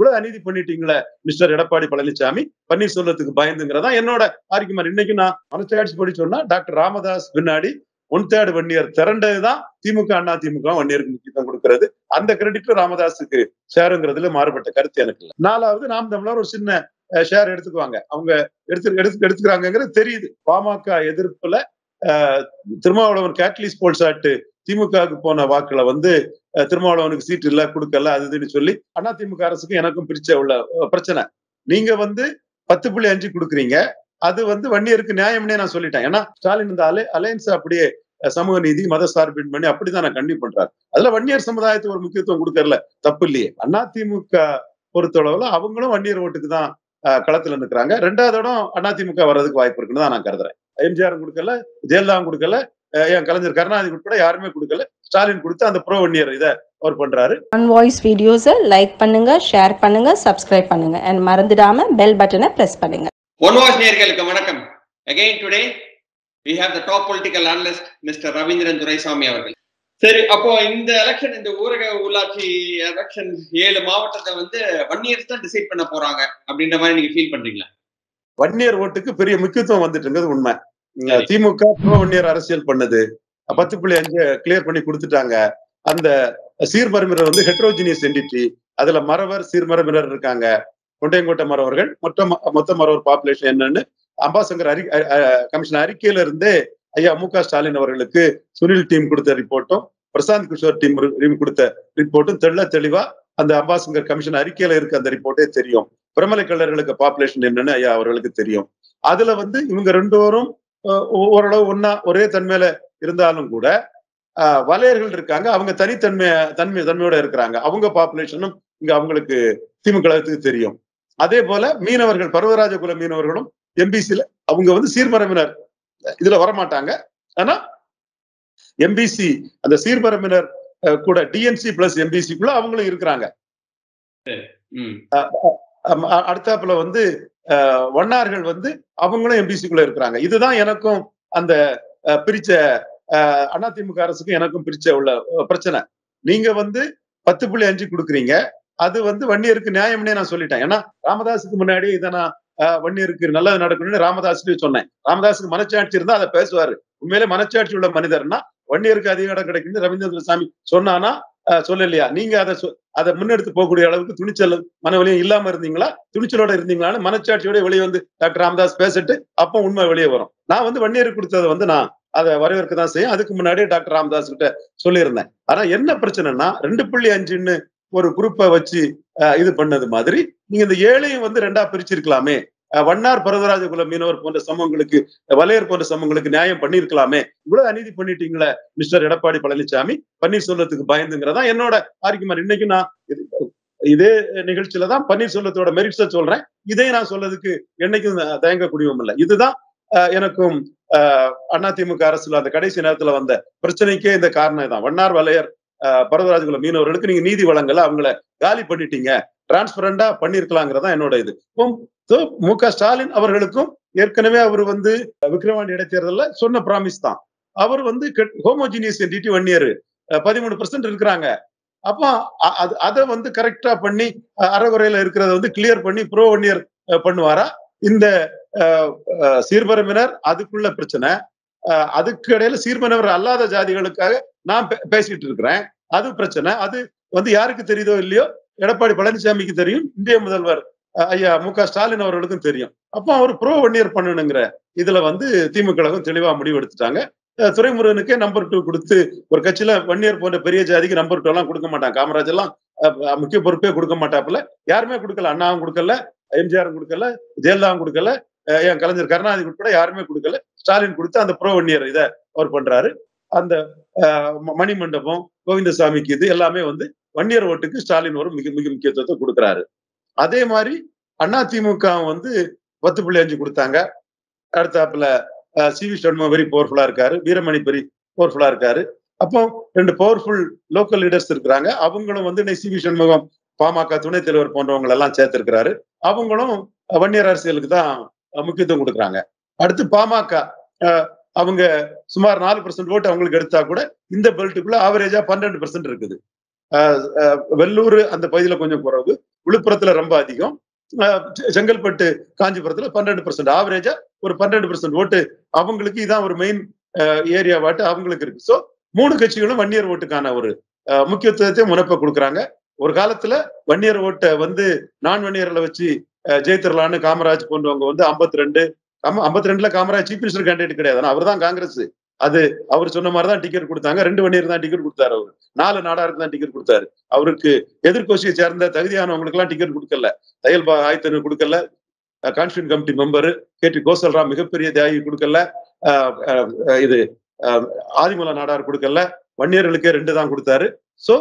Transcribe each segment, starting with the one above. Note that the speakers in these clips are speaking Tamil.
இவ்வளவு அநீதி பண்ணிட்டீங்களே மிஸ்டர் எடப்பாடி பழனிசாமி பன்னீர்செல்வத்துக்கு பயந்துங்கிறதா என்னோட ஆர்குமெண்ட் இன்னைக்கு நான் மனசாட்சி படி சொன்னா டாக்டர் ராமதாஸ் பின்னாடி ஒன் தேர்ட் வன்னியர் திரண்டதுதான் திமுக அண்ணா திமுக வன்னியருக்கு முக்கியத்துவம் கொடுக்கிறது அந்த கிரெடிட் ராமதாஸுக்கு ஷேருங்கிறதுல மாறுபட்ட கருத்து எனக்கு இல்லை நாலாவது நாம் தமிழர் ஒரு சின்ன ஷேர் எடுத்துக்குவாங்க அவங்க எடுத்து எடுத்து எடுத்துக்கிறாங்கிறது தெரியுது பாமக எதிர்ப்புல அஹ், திருமாவளவன் கேட்லிஸ் போல்ஸ் ஆட்டு திமுகவுக்கு போன வாக்குல வந்து அஹ், திருமாவளவனுக்கு சீட் இல்ல கொடுக்கல அது இதுன்னு சொல்லி அண்ணா திமுக அரசுக்கும் எனக்கும் பிரிச்ச உள்ள அஹ், பிரச்சனை நீங்க வந்து பத்து புள்ளி அஞ்சு கொடுக்குறீங்க அது வந்து வன்னியருக்கு நியாயம்னே நான் சொல்லிட்டேன் ஏன்னா ஸ்டாலின் இந்த அலை அலையன்ஸ் அப்படியே அஹ், சமூக நீதி மத சார்பின்மை அப்படிதான் நான் கண்டிப்பா பண்றாரு அதுல வன்னியர் சமுதாயத்துக்கு ஒரு முக்கியத்துவம் கொடுக்கறல தப்பு இல்லையே அண்ணா திமுக பொறுத்தளவுல அவங்களும் வன்னியர் ஓட்டுக்கு தான் அஹ், களத்துல நிற்கிறாங்க ரெண்டாவது இடம் அதிமுக வர்றதுக்கு வாய்ப்பு இருக்குன்னு தான் நான் கருதுறேன் எம்ஜிஆர் கொடுக்கல ஜெயலலிதாவும் கொடுக்கல அஹ், என் கலைஞர் கருணாநிதி உட்பட யாருமே கொடுக்கல ஸ்டாலின் கொடுத்து அந்த ப்ரோ வன்னியர் இதை அவர் பண்றாரு ஒன் வாய்ஸ் வீடியோஸை லைக் பண்ணுங்க ஷேர் பண்ணுங்க சப்ஸ்கிரைப் பண்ணுங்க அண்ட் மறந்துடாம பெல் பட்டனை பிரஸ் பண்ணுங்க ஒன் வாய்ஸ் நேர்களுக்கு வணக்கம் again today we have the top political analyst mister Ravindran Duraisamy அவர்கள் சரி அப்போ இந்த எலெக்ஷன் இந்த ஊரக உள்ளாட்சி எலெக்ஷன் ஏழு மாவட்டத்தை வந்து ஒன் இயர்ஸ் தான் டிசைட் பண்ண போறாங்க அப்படின்ற மாதிரி நீங்க ஃபீல் பண்றீங்களா வன்னியர் ஓட்டுக்கு பெரிய முக்கியத்துவம் வந்துட்டுங்கிறது உண்மை இங்க சரி. திமுக ப்ரோ வன்னியர் அரசியல் பண்ணுது பத்து புள்ளி அஞ்சு கிளியர் பண்ணி கொடுத்துட்டாங்க அந்த சீர்மரபினர் வந்து ஹெட்ரோஜினியஸ் என்டிட்டி அதுல மறவர் சீர்மரபினர் இருக்காங்க கொண்டையங்கோட்டை மறவர்கள் மொத்த மொத்த மறவர் பாப்புலேஷன் என்னன்னு அம்பாசங்கர் அறி அ- அ- கமிஷன் அறிக்கையில இருந்தே ஐயா மு க ஸ்டாலின் அவர்களுக்கு சுனில் டீம் கொடுத்த ரிப்போர்ட்டும் பிரசாந்த் கிஷோர் டீம் கொடுத்த ரிப்போர்ட்டும் தெள்ள தெளிவா அந்த அம்பாசங்கர் கமிஷன் அறிக்கையில இருக்க அந்த ரிப்போர்ட்டே தெரியும் பிரமலை கல்லர்களுக்கு பாப்புலேஷன் என்னன்னு ஐயா அவர்களுக்கு தெரியும் அதுல வந்து இவங்க ரெண்டு பேரும் அஹ், ஓரளவு ஒன்னா ஒரே தன்மையில இருந்தாலும் கூட அஹ், வலையர்கள் இருக்காங்க அவங்க தனித்தன்மை தன்மை தன்மையோட இருக்கிறாங்க அவங்க பாப்புலேஷனும் இங்க அவங்களுக்கு திமுக தெரியும் அதே போல மீனவர்கள் பர்வராஜ குல மீனவர்களும் எம்பிசில அவங்க வந்து சீர்மரபினர் இதுல வரமாட்டாங்க ஆனா எம்பிசி அந்த சீர்மரபினர் அஹ், கூட டிஎன்சி பிளஸ் எம்பிசிக்குள்ள அவங்களும் இருக்கிறாங்க ம் அம், அ- அடுத்தாப்புல வந்து அஹ், வண்ணார்கள் வந்து அவங்களும் எம்பிசிக்குள்ள இருக்கிறாங்க இதுதான் எனக்கும் அந்த அஹ், பிரிச்ச அஹ், அதிமுக அரசுக்கும் எனக்கும் பிரிச்ச உள்ள அஹ், பிரச்சனை நீங்க வந்து பத்து புள்ளி அஞ்சு கொடுக்குறீங்க அது வந்து வன்னியருக்கு நியாயம்னே நான் சொல்லிட்டேன் ஏன்னா ராமதாஸுக்கு முன்னாடி இதை நான் அஹ், வன்னியருக்கு நல்லது நடக்கணும்னு ராமதாஸ்லயும் சொன்னேன் ராமதாஸுக்கு மனச்சாட்சி இருந்தா அதை பேசுவாரு உண்மையிலே மனச்சாட்சி உள்ள மனிதர்னா வன்னியருக்கு அதிக இடம் கிடைக்குன்னு ரவீந்திர சாமி சொன்னானா அஹ், சொல்லலையா நீங்க அதை சொ- அதை முன்னெடுத்து போகக்கூடிய அளவுக்கு துணிச்சல் மனவலியும் இல்லாம இருந்தீங்களா துணிச்சலோட இருந்தீங்களான்னு மனச்சாட்சியோட வெளியே வந்து டாக்டர் ராமதாஸ் பேசிட்டு அப்போ உண்மை வெளியே வரும் நான் வந்து வன்னியர் கொடுத்ததை வந்து நான் அதை வரவேற்க தான் செய்யும் அதுக்கு முன்னாடியே டாக்டர் ராமதாஸ் கிட்ட சொல்லியிருந்தேன் ஆனா என்ன பிரச்சனைனா ரெண்டு புள்ளி அஞ்சுன்னு ஒரு குரூப்பை வச்சு அஹ், இது பண்ணது மாதிரி நீங்க இந்த ஏழையும் வந்து ரெண்டா பிரிச்சிருக்கலாமே அஹ், வண்ணார் பரதராஜ குல மீனவர் போன்ற சமூகங்களுக்கு வலையர் போன்ற சமூகங்களுக்கு நியாயம் பண்ணியிருக்கலாமே இவ்வளவு அநீதி பண்ணிட்டீங்களே மிஸ்டர் எடப்பாடி பழனிசாமி பன்னீர்செல்வத்துக்கு பயந்துங்கிறதா என்னோட ஆர்குமெண்ட் இன்னைக்கு நான் இது- இதே நிகழ்ச்சியில தான் பன்னீர்செல்வத்தோட மெரிட்ஸ சொல்றேன் இதை நான் சொல்றதுக்கு என்னைக்கும் தயங்கக்கூடியவும் இல்லை இதுதான் அஹ், எனக்கும் அதிமுக அரசுல அந்த கடைசி நேரத்துல வந்த பிரச்சனைக்கே இந்த காரணம் தான் வண்ணார் வலையர் அஹ், பரதராஜகுல மீனவர்களுக்கு நீங்க நீதி வழங்கல அவங்கள காலி பண்ணிட்டீங்க டிரான்ஸ்பரண்டா பண்ணிருக்கலாங்கிறதா என்னோட இது உம், so, மு க ஸ்டாலின் அவர்களுக்கும் ஏற்கனவே அவர் வந்து விக்ரவாண்டி இடைத்தேர்தல்ல சொன்ன ப்ராமிஸ் தான் அவர் வந்து ஹோமோஜினியஸ் என்டிட்டி ஒன் இயர் பதிமூணு பர்சன்ட் இருக்கிறாங்க அப்போ அ- அது அதை வந்து கரெக்டா பண்ணி அஹ், அறகுறையில இருக்கிறத வந்து கிளியர் பண்ணி ப்ரோ ஒன் இயர் பண்ணுவாரா இந்த அஹ், அஹ், சீர்மரபினர் அதுக்குள்ள பிரச்சனை அஹ், அதுக்கு இடையில சீர்மரபினர் அல்லாத ஜாதிகளுக்காக நான் பே- பேசிட்டு இருக்கிறேன் அது பிரச்சனை அது வந்து யாருக்கு தெரியுதோ இல்லையோ எடப்பாடி பழனிசாமிக்கு தெரியும் இந்திய முதல்வர் அஹ், ஐயா மு க ஸ்டாலின் அவர்களுக்கும் தெரியும் அப்போ அவர் ப்ரோ ஒன் இயர் பண்ணணுங்கிற இதுல வந்து திமுக கழகம் தெளிவா முடிவு எடுத்துட்டாங்க அஹ், துரைமுருகனுக்கே நம்பர் டூ கொடுத்து ஒரு கட்சியில வன்னியர் போன்ற பெரிய ஜாதிக்கு நம்பர் டூ எல்லாம் கொடுக்க மாட்டாங்க காமராஜ் எல்லாம் அஹ், அஹ், முக்கிய பொறுப்பே கொடுக்க மாட்டாப்புல யாருமே கொடுக்கல அண்ணாவும் கொடுக்கல எம்ஜிஆரும் கொடுக்கல ஜெயலலிதாவும் கொடுக்கல அஹ், என் கலைஞர் கருணாநிதி உட்பட யாருமே கொடுக்கல ஸ்டாலின் கொடுத்து அந்த ப்ரோ வன்னியர் இதை அவர் பண்றாரு அந்த அஹ், ம- மணிமண்டபம் கோவிந்தசாமிக்கு இது எல்லாமே வந்து வன்னியர் ஓட்டுக்கு ஸ்டாலின் ஒரு மிக மிக முக்கியத்துவத்தை கொடுக்குறாரு அதே மாதிரி அதிமுக வந்து பத்து புள்ளி அஞ்சு கொடுத்தாங்க அடுத்தாப்புல சி வி சண்முகம் வெரி பவர்ஃபுல்லா இருக்காரு வீரமணி பெரி பவர்ஃபுல்லா இருக்காரு அப்போ ரெண்டு பவர்ஃபுல் லோக்கல் லீடர்ஸ் இருக்கிறாங்க அவங்களும் வந்து இன்னைக்கு சி வி சண்முகம் பாமக துணைத் தலைவர் போன்றவங்க எல்லாம் சேர்த்திருக்கிறாரு அவங்களும் வன்னியர் அரசியலுக்கு தான் அஹ், முக்கியத்துவம் கொடுக்குறாங்க அடுத்து பாமக அஹ், அவங்க சுமார் நாலு பர்சன்ட் ஓட்டு அவங்களுக்கு எடுத்தா கூட இந்த பெல்ட்டுக்குள்ள ஆவரேஜா பன்னெண்டு பர்சன்ட் இருக்குது அஹ், அஹ், வெள்ளூர் அந்த பகுதியில கொஞ்சம் குறைவு விழுப்புரத்துல ரொம்ப அதிகம் அஹ், செ- செங்கல்பட்டு காஞ்சிபுரத்துல பன்னெண்டு பர்சன்ட் ஆவரேஜா ஒரு பன்னெண்டு பர்சன்ட் ஓட்டு அவங்களுக்கு இதான் ஒரு மெயின் ஏரியா வாட்டு அவங்களுக்கு இருக்கு சோ மூணு கட்சிகளும் வன்னியர் ஓட்டுக்கான ஒரு அஹ், முக்கியத்துவத்தை முனைப்ப கொடுக்குறாங்க ஒரு காலத்துல வன்னியர் ஓட்டை வந்து நான் வன்னியர்ல வச்சு அஹ், ஜெயித்திரலான்னு காமராஜ் போன்றவங்க வந்து 52 ரெண்டு ஐம்பத்தி ரெண்டுல காமராஜ் சீஃப் மினிஸ்டர் கேண்டிடேட் கிடையாது ஆனா அவர் தான் காங்கிரஸ் அது அவர் சொன்ன மாதிரி தான் டிக்கெட் கொடுத்தாங்க ரெண்டு வன்னியர் தான் டிக்கெட் கொடுத்தாரு அவர் நாலு நாடாருக்கு தான் டிக்கெட் கொடுத்தாரு அவருக்கு எதிர்கட்சியை சேர்ந்த தகுதியானவங்களுக்கு எல்லாம் டிக்கெட் கொடுக்கல தையல் பா ஆயத்தனு கொடுக்கல constituent committee member K D Kosalram மிகப்பெரிய தியாகி கொடுக்கல அஹ், அஹ், அஹ், இது அஹ், ஆதிமூல நாடார் கொடுக்கல வன்னியர்களுக்கே ரெண்டு தான் கொடுத்தாரு சோ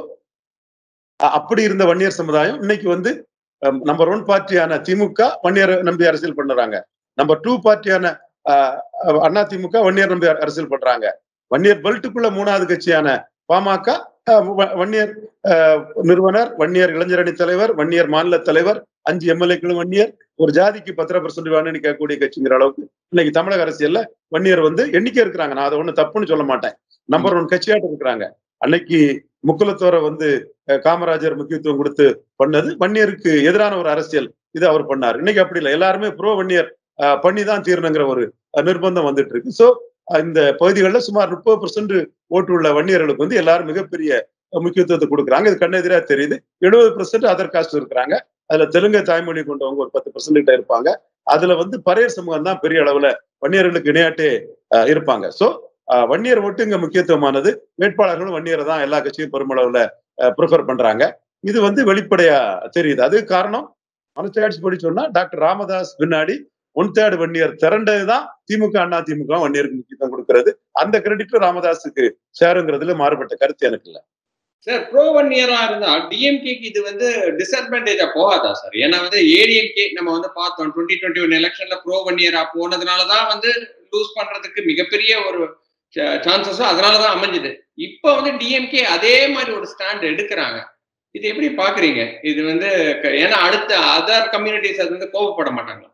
அப்படி இருந்த வன்னியர் சமுதாயம் இன்னைக்கு வந்து நம்பர் ஒன் பார்ட்டியான திமுக வன்னியர் நம்பி அரசியல் பண்ணுறாங்க நம்பர் டூ பார்ட்டியான அண்ணா திமுக வன்னியர் நம்பி அரசியல் பண்றாங்க வன்னியர் பெல்ட்டுக்குள்ள மூணாவது கட்சியான பாமக அஹ், வ- வன்னியர் அஹ், நிறுவனர் வன்னியர் இளைஞரணி தலைவர் வன்னியர் மாநில தலைவர் அஞ்சு எம்எல்ஏக்களும் வன்னியர் ஒரு ஜாதிக்கு பத்திர பர்சன்ட் வேணும்னு கேட்கக்கூடிய கட்சிங்கிற அளவுக்கு இன்னைக்கு தமிழக அரசியல்ல வன்னியர் வந்து எண்ணிக்கை இருக்கிறாங்க நான் அதை ஒண்ணு தப்புன்னு சொல்ல மாட்டேன் நம்பர் ஒன் கட்சியாட்டு இருக்கிறாங்க அன்னைக்கு முக்குலத்தோரை வந்து அஹ், காமராஜர் முக்கியத்துவம் கொடுத்து பண்ணது வன்னியருக்கு எதிரான ஒரு அரசியல் இது அவர் பண்ணார் இன்னைக்கு அப்படி இல்லை எல்லாருமே ப்ரோ வன்னியர் அஹ், பண்ணி தான் தீரணுங்கிற ஒரு அஹ், நிர்பந்தம் வந்துட்டு இருக்கு சோ இந்த பகுதிகளில் சுமார் முப்பது பர்சன்ட் ஓட்டு உள்ள வன்னியர்களுக்கு வந்து எல்லாரும் மிகப்பெரிய முக்கியத்துவத்தை கொடுக்குறாங்க இது கண்ணெதிரா தெரியுது எழுபது பர்சன்ட் அதர் காஸ்ட் இருக்கிறாங்க அதுல தெலுங்கு தாய்மொழி கொண்டவங்க ஒரு பத்து பர்சன்ட் கிட்ட இருப்பாங்க அதுல வந்து பறையர் சமூகம் தான் பெரிய அளவுல வன்னியர்களுக்கு இணையாட்டே அஹ், இருப்பாங்க சோ வன்னியர் ஓட்டு இங்க முக்கியத்துவமானது வேட்பாளர்களும் வன்னியரை தான் எல்லா கட்சியும் பெருமளவுல ப்ரிஃபர் பண்றாங்க இது வந்து வெளிப்படையா தெரியுது அது காரணம் மனசாட்சி படி சொன்னா டாக்டர் ராமதாஸ் பின்னாடி ஒன் தேர்ட் வன்னியர் திரண்டதுதான் திமுக அண்ணா திமுக வன்னியருக்கு முக்கியத்துவம் கொடுக்கிறது அந்த கிரெடிட் ராமதாஸுக்கு சேருங்கிறதுல மாறுபட்ட கருத்து எனக்கு இல்ல சார் ப்ரோ ஒன் இயரா இருந்தா டிஎம்கேக்கு இது வந்து டிஸ்அட்வான்டேஜா போகாதா சார் ஏன்னா வந்து ஏடிஎம்கே நம்ம வந்து பார்த்தோம் டுவெண்ட்டி டுவெண்ட்டி ஒன் எலெக்ஷன்ல ப்ரோ ஒன் இயரா போனதுனாலதான் வந்து லூஸ் பண்றதுக்கு மிகப்பெரிய ஒரு சான்சஸும் அதனாலதான் அமைஞ்சுது இப்போ வந்து டிஎம்கே அதே மாதிரி ஒரு ஸ்டாண்ட் எடுக்கிறாங்க இது எப்படி பாக்குறீங்க இது வந்து க- ஏன்னா அடுத்த அதர் கம்யூனிட்டிஸ் அது வந்து கோவப்பட மாட்டாங்களா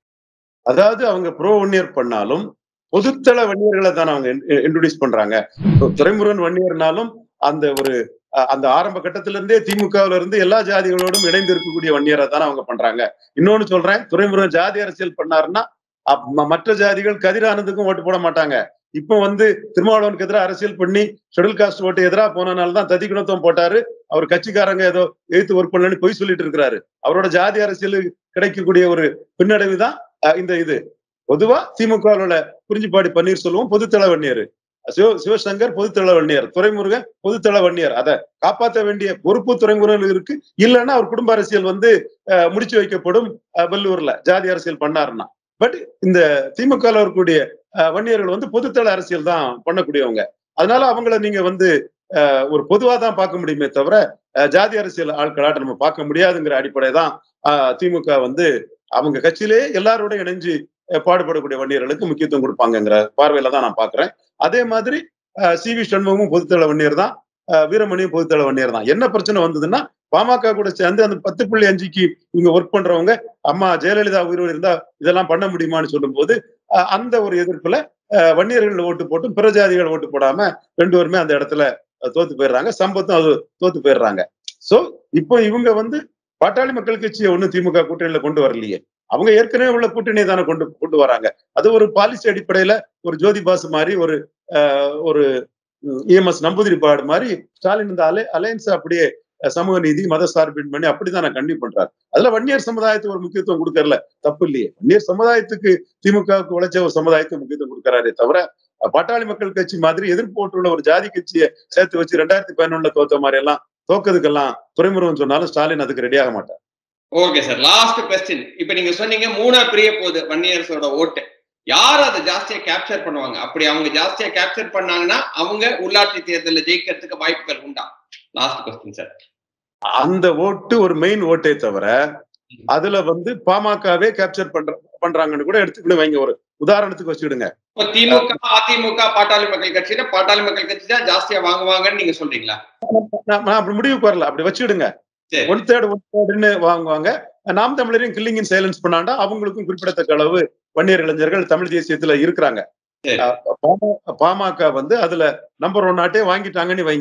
அதாவது அவங்க ப்ரோ வன்னியர் பண்ணாலும் பொதுத்தள வன்னியர்களை தான் அவங்க இன்ட்ரோடியூஸ் பண்றாங்க இப்போ துரைமுருகன் வன்னியர்னாலும் அந்த ஒரு அஹ், அந்த ஆரம்ப கட்டத்தில இருந்தே திமுகவுல இருந்து எல்லா ஜாதிகளோடும் இணைந்து இருக்கக்கூடிய வன்னியரை தானே அவங்க பண்றாங்க இன்னொன்னு சொல்றேன் துரைமுருகன் ஜாதி அரசியல் பண்ணாருன்னா அப்- ம- மற்ற ஜாதிகள் கதிரானந்துக்கும் ஓட்டு போட மாட்டாங்க இப்போ வந்து திருமாவளவனுக்கு எதிராக அரசியல் பண்ணி ஷெடியூல் காஸ்ட் ஓட்டு எதிராக போனனால தான் ததிகுணத்துவம் போட்டாரு அவர் கட்சிக்காரங்க ஏதோ எழுத்து ஒர்க் பண்ணலன்னு பொய் சொல்லிட்டு இருக்கிறாரு அவரோட ஜாதி அரசியல் கிடைக்கக்கூடிய ஒரு பின்னடைவு தான் அஹ், இந்த இது பொதுவா திமுகவில் உள்ள குறிஞ்சிப்பாடி பன்னீர்செல்வம் பொதுத்தள வன்னியர் சிவ சிவசங்கர் பொதுத்தள வன்னியர் துரைமுருகன் பொதுத்தள வன்னியர் அதை காப்பாற்ற வேண்டிய பொறுப்பு துறைமுருகன் இருக்கு இல்லைன்னா அவர் குடும்ப அரசியல் வந்து அஹ், முடிச்சு வைக்கப்படும் அஹ், வெள்ளூர்ல ஜாதி அரசியல் பண்ணாருன்னா பட் இந்த திமுக இருக்கக்கூடிய அஹ், வன்னியர்கள் வந்து பொதுத்தள அரசியல் தான் பண்ணக்கூடியவங்க அதனால அவங்கள நீங்க வந்து அஹ், ஒரு பொதுவா தான் பார்க்க முடியுமே தவிர அஹ், ஜாதி அரசியல் ஆட்களாட்ட நம்ம பார்க்க முடியாதுங்கிற அடிப்படை தான் அஹ், திமுக வந்து அவங்க கட்சியிலே எல்லாரோட இணைஞ்சு அஹ், பாடுபடக்கூடிய வன்னியர்களுக்கு முக்கியத்துவம் கொடுப்பாங்கங்கிற பார்வையில தான் நான் பாக்குறேன் அதே மாதிரி சி வி சண்முகமும் பொதுத்தள வன்னியர் தான் அஹ், வீரமணியும் பொதுத்தள வன்னியர் தான் என்ன பிரச்சனை வந்ததுன்னா பாமக கூட சேர்ந்து அந்த பத்து புள்ளி அஞ்சுக்கு இவங்க ஒர்க் பண்றவங்க அம்மா ஜெயலலிதா உயிரோடு இருந்தா இதெல்லாம் பண்ண முடியுமான்னு சொல்லும்போது அஹ், அந்த ஒரு எதிர்ப்புல அஹ், வன்னியர்கள் ஓட்டு போட்டும் பிற ஜாதிகள் ஓட்டு போடாம ரெண்டு பேருமே அந்த இடத்துல அஹ், தோத்து போயிடுறாங்க சம்பத்தும் அது தோத்து போயிடுறாங்க சோ இப்போ இவங்க வந்து பாட்டாளி மக்கள் கட்சியை ஒண்ணு திமுக கூட்டணியில கொண்டு வரலையே அவங்க ஏற்கனவே உள்ள கூட்டணியை தானே கொண்டு கொண்டு வராங்க அது ஒரு பாலிசி அடிப்படையில ஒரு ஜோதி பாசு மாதிரி ஒரு அஹ், ஒரு இஎம்எஸ் நம்பூதிரிப்பாடு மாதிரி ஸ்டாலின் இந்த அலை அலையன்ஸ் அப்படியே அஹ், சமூக நீதி மத சார்பின்மை அப்படிதான் நான் கண்டிப்பா பண்றாரு அதுல வன்னியர் சமுதாயத்துக்கு ஒரு முக்கியத்துவம் கொடுக்கறல தப்பு இல்லையே வன்னியர் சமுதாயத்துக்கு திமுகவுக்கு உழைச்ச ஒரு சமுதாயத்துக்கு முக்கியத்துவம் கொடுக்கறாரே தவிர அஹ், பாட்டாளி மக்கள் கட்சி மாதிரி எதிர்ப்போட்டுள்ள ஒரு ஜாதி கட்சியை சேர்த்து வச்சு ரெண்டாயிரத்தி பதினொன்னுல தோத்த மாதிரி எல்லாம் தோக்கதுக்கெல்லாம் துறைமுருகன் சொன்னாலும் ஸ்டாலின் அதுக்கு ரெடியாக மாட்டார் ஓகே சார் லாஸ்ட் கொஸ்டின் இப்ப நீங்க சொன்னீங்க மூணா பிரிய போகுது வன்னியர்ஸோட ஓட்டு யார் அதை ஜாஸ்தியா கேப்சர் பண்ணுவாங்க அப்படி அவங்க ஜாஸ்தியா கேப்சர் பண்ணாங்கன்னா அவங்க உள்ளாட்சி தேர்தலில் ஜெயிக்கிறதுக்கு வாய்ப்புகள் உண்டா லாஸ்ட் கொஸ்டின் சார் அந்த ஓட்டு ஒரு மெயின் ஓட்டே தவிர அதுல வந்து பாமகவே கேப்சர் பண்ற பண்றாங்கன்னு கூட எடுத்துக்கிட்டு வைங்க ஒரு உதாரணத்துக்கு வச்சுக்கிடுங்க இப்போ திமுக அதிமுக பாட்டாளி மக்கள் கட்சியில பாட்டாளி மக்கள் கட்சி தான் ஜாஸ்தியா வாங்குவாங்கன்னு நீங்க சொல்றீங்களா நான் நான் அப்படி முடிவுக்கு வரல அப்படி வச்சுக்கிடுங்க சரி. ஒன் தேர்ட் ஒன் தேர்ட்னு வாங்குவாங்க நாம் தமிழரையும் கில்லிங் இன் சைலன்ஸ் பண்ணாண்டா அவங்களுக்கும் குறிப்பிடத்தக்க அளவு வன்னியர் இளைஞர்கள் தமிழ் தேசியத்துல இருக்கிறாங்க சரி. அஹ் பாம- பாமக வந்து அதுல நம்பர் ஒன் நாட்டே வாங்கிட்டாங்கன்னு வைங்க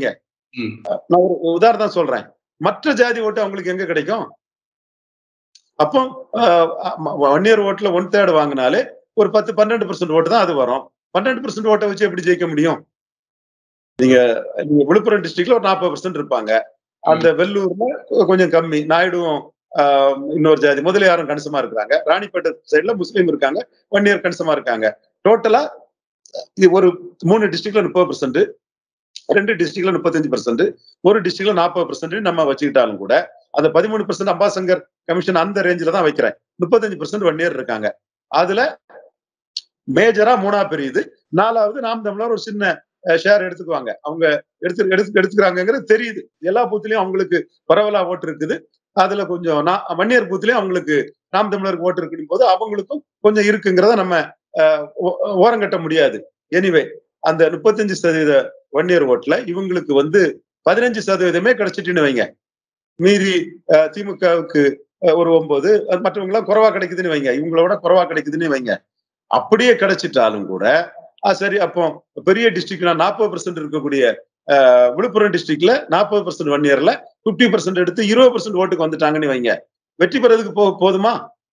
ம். நான் ஒரு உதாரணம் சொல்றேன் மற்ற ஜாதி ஓட்டு அவங்களுக்கு எங்க கிடைக்கும் அப்போ ஒன் இயர் ஓட்டுல ஒன் தேர்ட் வாங்கினாலே ஒரு பத்து பன்னெண்டு பர்சன்ட் ஓட்டு தான் அது வரும் பன்னெண்டு பர்சன்ட் ஓட்டை வச்சு எப்படி ஜெயிக்க முடியும் நீங்க நீங்க விழுப்புரம் டிஸ்ட்ரிக்ட்ல ஒரு நாற்பது பர்சன்ட் இருப்பாங்க அந்த வெள்ளூர்ல கொஞ்சம் கம்மி நாயுடுவும் ஆஹ், இன்னொரு ஜாதி முதலியாரும் கணிசமா இருக்கிறாங்க ராணிப்பேட்டை சைடுல முஸ்லீம் இருக்காங்க ஒன் இயர் கணிசமா இருக்காங்க டோட்டலா ஒரு மூணு டிஸ்ட்ரிக்ட்ல முப்பது பர்சன்ட் ரெண்டு டிஸ்ட்ரிக்ட்ல முப்பத்தஞ்சு பர்சன்ட் ஒரு டிஸ்ட்ரிக்ட்ல நாற்பது பர்சன்ட் நம்ம வச்சுக்கிட்டாலும் கூட அந்த பதிமூணு பர்சன்ட் அம்பாசங்கர் கமிஷன் அந்த ரேஞ்சில தான் வைக்கிறேன் முப்பத்தஞ்சு பர்சன்ட் ஒன் இயர் இருக்காங்க அதுல மேஜரா மூணா பிரியுது நாலாவது நாம் தமிழர் ஒரு சின்ன ஷேர் எடுத்துக்குவாங்க அவங்க எடுத்து எடுத்து எடுத்துக்கிறாங்கிறது தெரியுது எல்லா பூத்துலயும் அவங்களுக்கு பரவலா ஓட்டு இருக்குது அதுல கொஞ்சம் நான் வன்னியர் பூத்துலயும் அவங்களுக்கு நாம் தமிழருக்கு ஓட்டு இருக்கும் போது அவங்களுக்கும் கொஞ்சம் இருக்குங்கிறத நம்ம அஹ், ஓ- ஓரங்கட்ட முடியாது எனிவே அந்த முப்பத்தஞ்சு சதவீத வன்னியர் ஓட்டுல இவங்களுக்கு வந்து பதினஞ்சு சதவீதமே கிடைச்சிட்டுன்னு வைங்க மீதி அஹ், திமுகவுக்கு அஹ், ஒரு ஒன்பது அது மற்றவங்க எல்லாம் குறைவா கிடைக்குதுன்னு வைங்க இவங்களோட குறைவா கிடைக்குதுன்னு வைங்க அப்படியே கிடைச்சிட்டாலும் கூட ஆ, சரி அப்போ பெரிய டிஸ்ட்ரிக்ட்ல நாற்பது பர்சன்ட் இருக்கக்கூடிய அஹ், விழுப்புரம் டிஸ்ட்ரிக்ட்ல நாற்பது பர்சன்ட் ஒன் இயர்ல பிப்டி பர்சன்ட் எடுத்து இருபது பர்சன்ட் ஓட்டுக்கு வந்துட்டாங்கன்னு வைங்க வெற்றி பெறதுக்கு போ போதுமா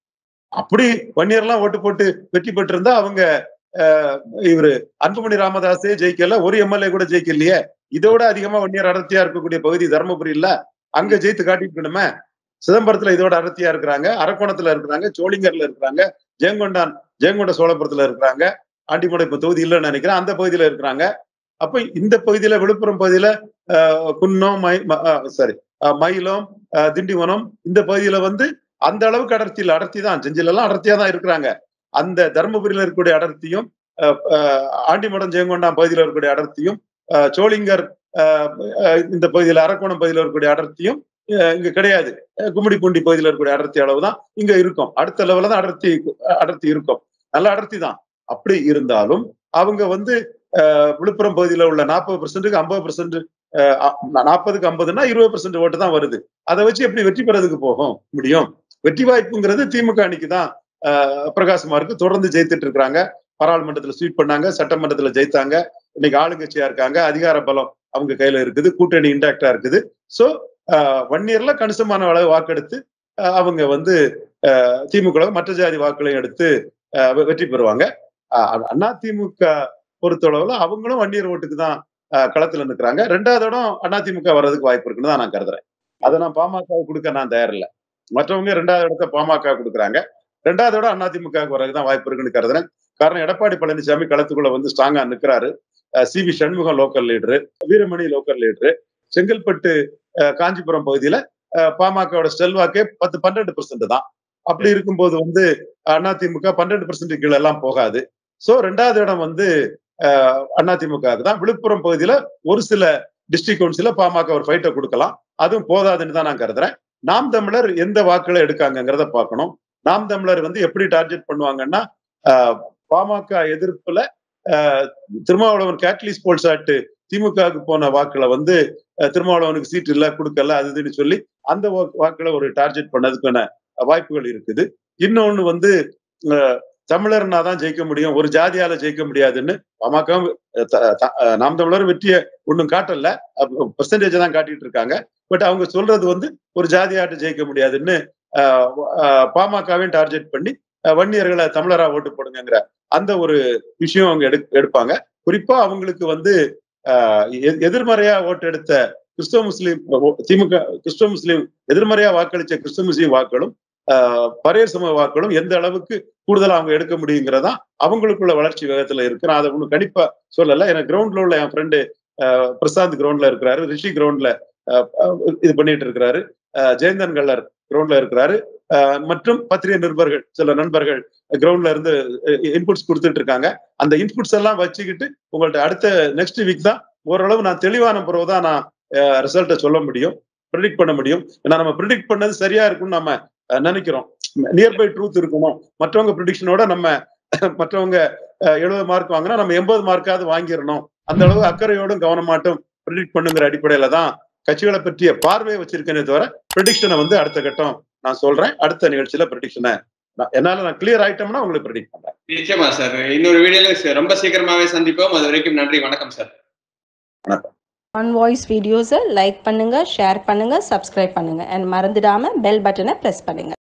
அப்படி ஒன் இயர்லாம் ஓட்டு போட்டு வெற்றி பெற்றிருந்தா அவங்க அஹ், இவரு அன்புமணி ராமதாஸே ஜெயிக்கல ஒரு எம்எல்ஏ கூட ஜெயிக்கலையே இதோட அதிகமா ஒன் இயர் அடர்த்தியா இருக்கக்கூடிய பகுதி தருமபுரி இல்ல அங்க ஜெயித்து காட்டிக்கணுமே சிதம்பரத்துல இதோட அடர்த்தியா இருக்கிறாங்க அரக்கோணத்துல இருக்கிறாங்க சோளிங்கர்ல இருக்கிறாங்க ஜெயங்கொண்டான் ஜெயங்கொண்ட சோழபுரத்துல இருக்கிறாங்க ஆண்டிமடை இப்ப தொகுதி இல்லைன்னு நினைக்கிறேன் அந்த பகுதியில இருக்கிறாங்க அப்ப இந்த பகுதியில விழுப்புரம் பகுதியில ஆஹ், குன்னம் மை சாரி மயிலம் ஆஹ், திண்டிவனம் இந்த பகுதியில வந்து அந்த அளவுக்கு அடர்த்தி இல்ல அடர்த்தி தான் செஞ்சில எல்லாம் அடர்த்தியா தான் இருக்கிறாங்க அந்த தருமபுரியில இருக்கக்கூடிய அடர்த்தியும் ஆஹ், ஆஹ், ஆண்டிமடம் ஜெயங்கொண்டான் பகுதியில இருக்கக்கூடிய அடர்த்தியும் ஆஹ், சோளிங்கர் ஆஹ், ஆஹ், இந்த பகுதியில அரக்கோணம் பகுதியில இருக்கக்கூடிய அடர்த்தியும் ஆஹ், இங்க கிடையாது ஆஹ், கும்மிடிப்பூண்டி பகுதியில இருக்கக்கூடிய அடர்த்தி அளவு தான் இங்க இருக்கும் அடுத்த லெவல்ல தான் அடர்த்தி அடர்த்தி இருக்கும் நல்ல அடர்த்தி தான் அப்படி இருந்தாலும் அவங்க வந்து ஆஹ், விழுப்புரம் பகுதியில உள்ள நாற்பது பர்சன்ட்டுக்கு ஐம்பது பர்சன்ட் நாற்பதுக்கு ஐம்பதுன்னா இருபது பர்சன்ட் ஓட்டு தான் வருது அதை வச்சு எப்படி வெற்றி பெறதுக்கு போகும் முடியும் வெற்றி வாய்ப்புங்கிறது திமுக அணிக்கு தான் ஆஹ், பிரகாஷ்குமாருக்கு தொடர்ந்து ஜெயித்துட்டு இருக்கிறாங்க பாராளுமன்றத்துல ஸ்வீட் பண்ணாங்க சட்டமன்றத்துல ஜெயித்தாங்க இன்னைக்கு ஆளுங்கட்சியா இருக்காங்க அதிகார பலம் அவங்க கையில இருக்குது கூட்டணி இன்டாக்டா இருக்குது சோ ஒன் இயர்ல கணிசமான அளவு வாக்கெடுத்து ஆஹ், அவங்க வந்து ஆஹ், திமுக மற்ற ஜாதி வாக்குகளையும் எடுத்து ஆஹ், வெ- வெற்றி பெறுவாங்க அண்ணா திமுக பொறுத்தளவுல அவங்களும் வன்னியர் ஓட்டுக்கு தான் ஆஹ், களத்துல நிற்கிறாங்க ரெண்டாவது இடம் அதிமுக வர்றதுக்கு வாய்ப்பு இருக்குன்னு தான் நான் கருதுறேன் அதை நான் பாமக கொடுக்க நான் தயாரில்லை மற்றவங்க ரெண்டாவது இடத்த பாமக கொடுக்குறாங்க ரெண்டாவது இடம் அதிமுக வர்றதுக்கு தான் வாய்ப்பு இருக்குன்னு கருதுறேன் காரணம் எடப்பாடி பழனிசாமி களத்துக்குள்ள வந்து ஸ்ட்ராங்கா நிற்கிறாரு C V Shanmugam local leader Veeramani local leader Chengalpattu ஆஹ், காஞ்சிபுரம் பகுதியில ஆஹ், பாமகவோட செல்வாக்கே பத்து பன்னெண்டு பெர்சென்ட் தான் அப்படி இருக்கும்போது வந்து அதிமுக பன்னெண்டு பெர்சென்ட் கீழே எல்லாம் போகாது சோ ரெண்டாவது இடம் வந்து ஆஹ், அதிமுக தான் விழுப்புரம் பகுதியில ஒரு சில டிஸ்ட்ரிக்ட் கவுன்சில பாமக ஒரு ஃபைட்டை கொடுக்கலாம் அதுவும் போதாதுன்னு தான் நான் கருதுறேன் நாம் தமிழர் எந்த வாக்குகளை எடுக்காங்கங்கிறத பார்க்கணும் நாம் தமிழர் வந்து எப்படி டார்கெட் பண்ணுவாங்கன்னா ஆஹ், பாமக எதிர்ப்புல ஆஹ், திருமாவளவன் கேட்லிஸ் போல்ஸ் ஆட்டு திமுகவுக்கு போன வாக்குல வந்து அஹ், திருமாவளவனுக்கு சீட் இல்ல கொடுக்கல அது இதுன்னு சொல்லி அந்த வாக்கு- வாக்குல ஒரு டார்கெட் பண்ணதுக்கான வாய்ப்புகள் இருக்குது இன்னொன்னு வந்து அஹ், தமிழர்னா தான் ஜெயிக்க முடியும் ஒரு ஜாதியால ஜெயிக்க முடியாதுன்னு பாமக நாம் தமிழர் வெற்றியை ஒன்றும் காட்டல பெர்சன்டேஜ் தான் காட்டிட்டு இருக்காங்க பட் அவங்க சொல்றது வந்து ஒரு ஜாதியாட்டு ஜெயிக்க முடியாதுன்னு அஹ், அஹ், பாமகவையும் டார்கெட் பண்ணி அஹ், வன்னியர்களை தமிழரா ஓட்டு போடுங்கிற அந்த ஒரு விஷயம் அவங்க எடு எடுப்பாங்க குறிப்பா அவங்களுக்கு வந்து ஆஹ் எ- எதிர்மறையா ஓட்டு எடுத்த கிறிஸ்தவ முஸ்லீம் ஓ- திமுக கிறிஸ்தவ முஸ்லீம் எதிர்மறையா வாக்களிச்ச கிறிஸ்தவ முஸ்லீம் வாக்களும் ஆஹ் பரையர் சமூக வாக்களும் எந்த அளவுக்கு கூடுதலா அவங்க எடுக்க முடியுங்கிறதா அவங்களுக்குள்ள வளர்ச்சி வேகத்துல இருக்கு நான் அதை ஒண்ணு கணிப்பா சொல்லல எனக்கு கிரவுண்ட்ல உள்ள என் ஃப்ரெண்டு பிரசாந்த் கிரவுண்ட்ல இருக்கிறாரு ரிஷி கிரவுண்ட்ல இது பண்ணிட்டு இருக்கிறாரு ஆஹ் ஜெயந்தன் கல்லர் கிரவுண்ட்ல இருக்கிறாரு ஆஹ் மற்றும் பத்திரிகை நிருபர்கள் சில நண்பர்கள் கிரவுண்ட்ல இருந்து இன்புட்ஸ் கொடுத்துட்டு இருக்காங்க அந்த இன்புட்ஸ் எல்லாம் வச்சுக்கிட்டு உங்கள்ட்ட அடுத்த நெக்ஸ்ட் வீக் தான் ஓரளவு நான் தெளிவான பிறகு தான் நான் ரிசல்ட்டை சொல்ல முடியும் ப்ரிடிக்ட் பண்ண முடியும் ஏன்னா நம்ம ப்ரிடிக்ட் பண்ணது சரியா இருக்கும்னு நம்ம அஹ், நினைக்கிறோம் நியர்பை ட்ரூத் இருக்கணும் மற்றவங்க ப்ரிடிக்ஷனோட நம்ம மற்றவங்க எழுபது மார்க் வாங்கினா நம்ம எண்பது மார்க்காவது வாங்கிடணும் அந்த அளவு அக்கறையோடும் கவனமாட்டும் ப்ரிடிக்ட் பண்ணுங்கிற அடிப்படையில தான் கட்சிகளை பற்றிய பார்வையை வச்சிருக்கேனே தவிர ப்ரிடிக்ஷனை வந்து அடுத்த கட்டம் நான் சொல்றேன் அடுத்த நிகழ்ச்சியில ப்ரிடிக்ஷனை என்னால நான் கிளியர் ஆயிட்டோம்னா உங்களுக்கு ப்ரிடிக்ட் பண்றேன் நிச்சயமா சார் இன்னொரு வீடியோல ரொம்ப சீக்கிரமாவே சந்திப்போம் அது வரைக்கும் நன்றி வணக்கம் சார் வணக்கம் ஆன் வாய்ஸ் வீடியோஸை லைக் பண்ணுங்கள் ஷேர் பண்ணுங்கள் சப்ஸ்கிரைப் பண்ணுங்கள் அண்ட் மறந்துடாமல் பெல் பட்டனை ப்ரெஸ் பண்ணுங்கள்